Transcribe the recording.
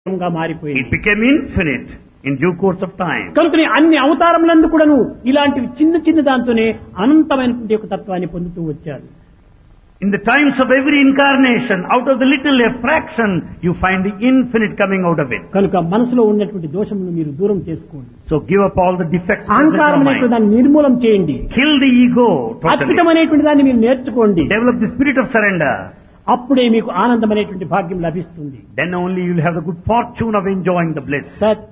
గా మారిపోయింది It became infinite in due course of time. కనుకనే అన్ని అవతారములందు కూడాను ఇలాంటివి చిన్న చిన్న దాంతోనే అనంతమైనటువంటి ఒక తత్వాన్ని పొందుతూ వచ్చారు In the times of every incarnation, out of the little a fraction, you find the infinite coming out of it. కనుక మనసులో ఉన్నటువంటి దోషమును మీరు దూరం చేసుకోండి So give up all the defects present in అహంకారం your అనేటువంటి mind. దాన్ని నిర్మూలం చేయండి Kill the ego totally. అద్భుతం అనేటువంటి దాన్ని మీరు నేర్చుకోండి Develop the spirit of surrender. అప్పుడే మీకు ఆనందం అనేటువంటి భాగ్యం లభిస్తుంది Then only you will have the good fortune of enjoying the bliss. సత్